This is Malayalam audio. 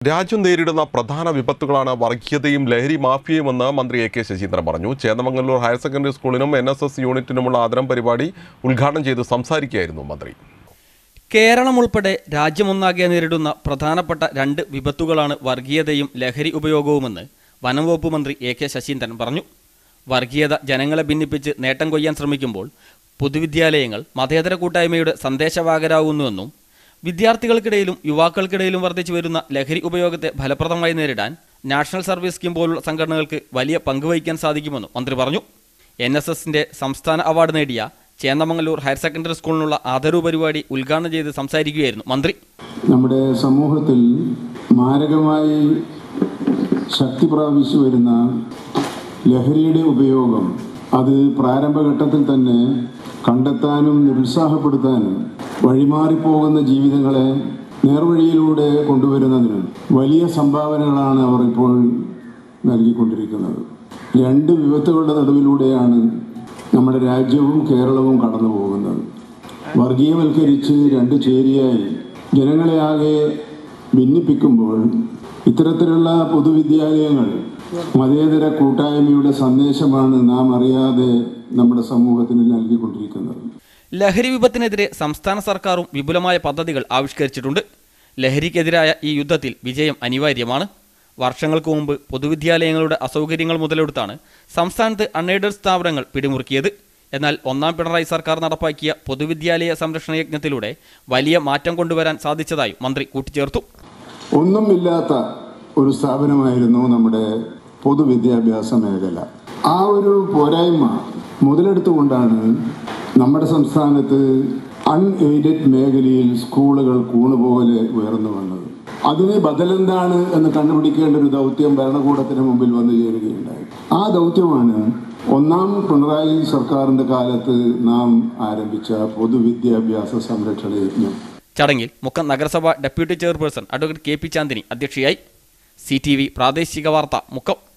രാജ്യം നേരിടുന്ന പ്രധാന വിപത്തുകളാണ് വർഗീയതയും ലഹരി മാഫിയയുമെന്ന് മന്ത്രി എ കെ ശശീന്ദ്രൻ പറഞ്ഞു ചേന്നമംഗല്ലൂർ ഹയർ സെക്കൻഡറി സ്കൂളിനും എൻ എസ് എസ് യൂണിറ്റിനുമുള്ള ആദരം പരിപാടി ഉദ്ഘാടനം ചെയ്ത് സംസാരിക്കുകയായിരുന്നു മന്ത്രി കേരളം ഉൾപ്പെടെ രാജ്യമൊന്നാകെ നേരിടുന്ന പ്രധാനപ്പെട്ട രണ്ട് വിപത്തുകളാണ് വർഗീയതയും ലഹരി ഉപയോഗവുമെന്ന് വനംവകുപ്പ് മന്ത്രി എ കെ ശശീന്ദ്രൻ പറഞ്ഞു വർഗീയത ജനങ്ങളെ ഭിന്നിപ്പിച്ച് നേട്ടം കൊയ്യാൻ ശ്രമിക്കുമ്പോൾ പൊതുവിദ്യാലയങ്ങൾ മതേതര കൂട്ടായ്മയുടെ സന്ദേശവാഹകരാകുന്നുവെന്നും വിദ്യാർത്ഥികൾക്കിടയിലും യുവാക്കൾക്കിടയിലും വർദ്ധിച്ചു വരുന്ന ലഹരി ഉപയോഗത്തെ ഫലപ്രദമായി നേരിടാൻ നാഷണൽ സർവീസ് സ്കീം പോലുള്ള സംഘടനകൾക്ക് വലിയ പങ്കുവഹിക്കാൻ സാധിക്കുമെന്നും മന്ത്രി പറഞ്ഞു എൻ എസ് എസിന്റെ സംസ്ഥാന അവാർഡ് നേടിയ ചേന്നമംഗലൂർ ഹയർ സെക്കൻഡറി സ്കൂളിനുള്ള ആദരവ് പരിപാടി ഉദ്ഘാടനം ചെയ്ത് സംസാരിക്കുകയായിരുന്നു മന്ത്രി നമ്മുടെ സമൂഹത്തിൽ മാരകമായി ശക്തി പ്രാപിച്ചു വരുന്ന ലഹരിയുടെ ഉപയോഗം അത് പ്രാരംഭഘട്ടത്തിൽ തന്നെ കണ്ടെത്താനും നിരുത്സാഹപ്പെടുത്താനും വഴിമാറിപ്പോകുന്ന ജീവിതങ്ങളെ നേർവഴിയിലൂടെ കൊണ്ടുവരുന്നതിന് വലിയ സംഭാവനകളാണ് അവർ ഇപ്പോൾ നൽകിക്കൊണ്ടിരിക്കുന്നത് രണ്ട് വിപത്തുകളുടെ നടുവിലൂടെയാണ് നമ്മുടെ രാജ്യവും കേരളവും കടന്നു പോകുന്നത് വർഗീയവൽക്കരിച്ച് രണ്ട് ചേരിയായി ജനങ്ങളെ ആകെ ഭിന്നിപ്പിക്കുമ്പോൾ ഇത്തരത്തിലുള്ള പൊതുവിദ്യാലയങ്ങൾ മതേതര കൂട്ടായ്മയുടെ സന്ദേശമാണ് നാം അറിയാതെ നമ്മുടെ സമൂഹത്തിന് നൽകിക്കൊണ്ടിരിക്കുന്നത് ലഹരി വിപത്തിനെതിരെ സംസ്ഥാന സർക്കാരും വിപുലമായ പദ്ധതികൾ ആവിഷ്കരിച്ചിട്ടുണ്ട് ലഹരിക്കെതിരായ ഈ യുദ്ധത്തിൽ വിജയം അനിവാര്യമാണ് വർഷങ്ങൾക്ക് മുമ്പ് പൊതുവിദ്യാലയങ്ങളുടെ അസൗകര്യങ്ങൾ മുതലെടുത്താണ് സംസ്ഥാനത്ത് അൺഎയ്ഡഡ് സ്ഥാപനങ്ങൾ പിടിമുറുക്കിയത് എന്നാൽ ഒന്നാം പിണറായി സർക്കാർ നടപ്പാക്കിയ പൊതുവിദ്യാലയ സംരക്ഷണ യജ്ഞത്തിലൂടെ വലിയ മാറ്റം കൊണ്ടുവരാൻ സാധിച്ചതായി മന്ത്രി കൂട്ടിച്ചേർത്തു ഒന്നുമില്ലാത്ത ഒരു സ്ഥാപനമായിരുന്നു നമ്മുടെ പൊതുവിദ്യാഭ്യാസ മേഖല ആ ഒരു പോരായ്മ മുതലെടുത്തുകൊണ്ടാണ് നമ്മുടെ സംസ്ഥാനത്ത് അൺഎയ്ഡഡ് മേഖലയിൽ സ്കൂളുകൾ കൂണുപോലെ ഉയർന്നു വന്നത് അതിന് ബദലെന്താണ് എന്ന് കണ്ടുപിടിക്കേണ്ട ഒരു ദൗത്യം ഭരണകൂടത്തിന് മുമ്പിൽ വന്നു ചേരുകയുണ്ടായി ആ ദൗത്യമാണ് ഒന്നാം പിണറായി സർക്കാരിന്റെ കാലത്ത് നാം ആരംഭിച്ച പൊതുവിദ്യാഭ്യാസ സംരക്ഷണ യജ്ഞം ചടങ്ങിൽ മുക്കം നഗരസഭ deputy chairperson advocate K P Chandini അധ്യക്ഷയായി സി ടി വി പ്രാദേശിക വാർത്ത മുക്കം